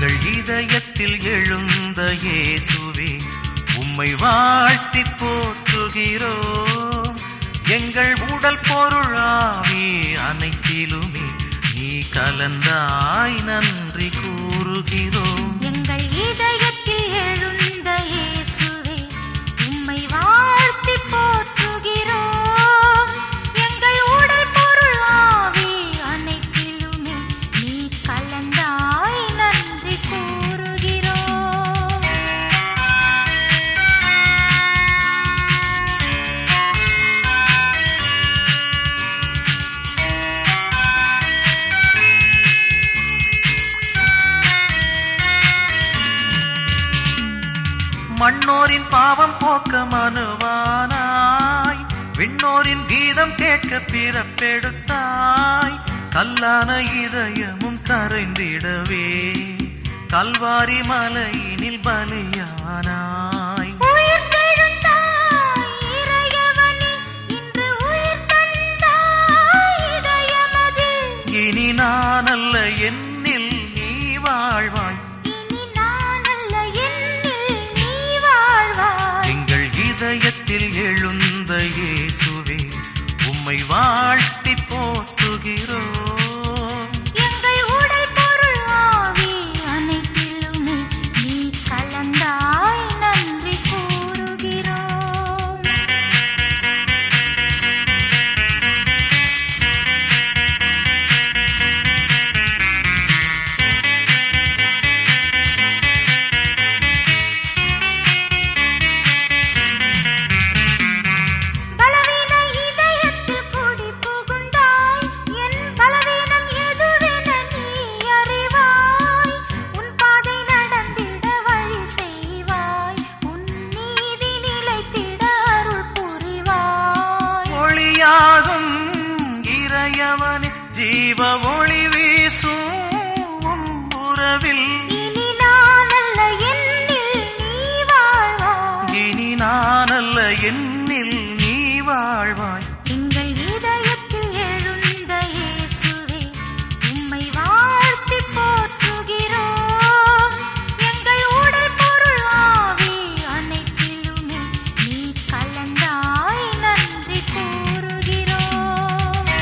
எங்கள் இதயத்தில் எழுந்த இயேசுவே உம்மை வாழ்த்தி போற்றுகிறோம் எங்கள் உடல் பொருளாவி அனைத்திலுமே நீ கலந்தாய் நன்றி கூறுகிறோம் எங்கள் இதயத்தில் எழுந்த இயேசுவே உம்மை வாழ்த்தி போற்றுகிறோம் எங்கள் உடல் பொருள் ஆவி அனைத்திலுமே நீ கலந்தாய் நன்றி கூறுகிறோம் மண்ணோரின் பாவம் போக்க மனுவானாய் விண்ணோரின் கீதம் கேட்க பிறப்பெடுத்தாய் கல்லான இதயமும் கரைந்திடவே கல்வாரி மலையினில் பலியானாய் உயிர்த்தெழுந்தாய் இறையவனே, இன்று உயிர் தந்தாய் இதயமதில். இனி நான் அல்ல என்னில் நீ வாழ்வாய் இனி நான் அல்ல என்னில் நீ வாழ்வாய். எங்கள் இதயத்தில் எழுந்த இயேசுவே உம்மை வாழ்த்தி போற்றுகிறோம் எங்கள் உடல் பொருள் ஆவி அனைத்திலுமே நீ கலந்தாய் நன்றி கூறுகிறோம் பலவீன இதயத்தில் குடி புகுந்தாய் என் பலவீனம் எதுவென நீ அறிவாய் உன் பாதை நடந்திட வழி செய்வாய் உன் நீதி நிலைத்திட அருள் புரிவாய் ஒளியாகும் இறையவனே ஜீவ ஒளி வீசும் உம் உறவில் இனி நான் அல்ல என்னில் நீ வாழ்வாய் இனி நான் அல்ல என்னில் நீ வாழ்வாய் எங்கள் இதயத்தில் எழுந்த இயேசுவே உம்மை வாழ்த்தி போற்றுகிறோம் எங்கள் உடல் பொருள் ஆவி அனைத்திலுமே நீ கலந்தாய் நன்றி கூறுகிறோம்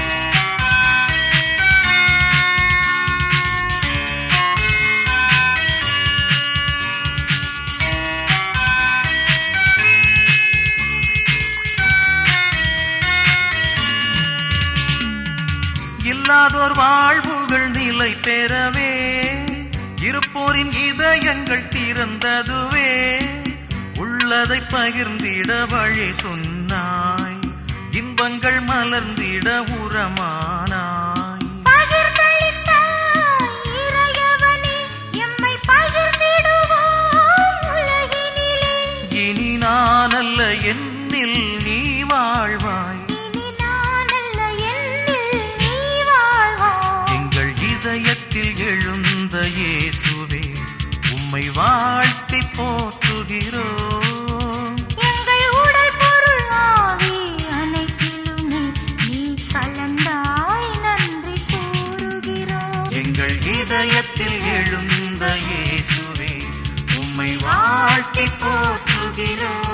இல்லாதோர் வாழ்வுகள் நிலை பெறவே இருப்போரின் இதயங்கள் திறந்ததுவே உள்ளதை பகிர்ந்திட வழி சொன்னாய் இன்பங்கள் மலர்ந்திட உரமானாய் பகிர்ந்தளித்தாய் இறையவனே, எம்மை பகிர்ந்திடுவோம் உலகினிலே. இனி நான் அல்ல என்னில் நீ வாழ்வாய் இனி நான் அல்ல என்னில் நீ வாழ்வாய். எங்கள் இதயத்தில் எழுந்த இயேசுவே உம்மை வாழ்த்தி போற்றுகிறோம் எங்கள் உடல் பொருள் ஆவி அனைத்திலுமே நீ கலந்தாய் நன்றி கூறுகிறோம் எங்கள் இதயத்தில் எழுந்த இயேசுவே உம்மை வாழ்த்தி போற்றுகிறோம்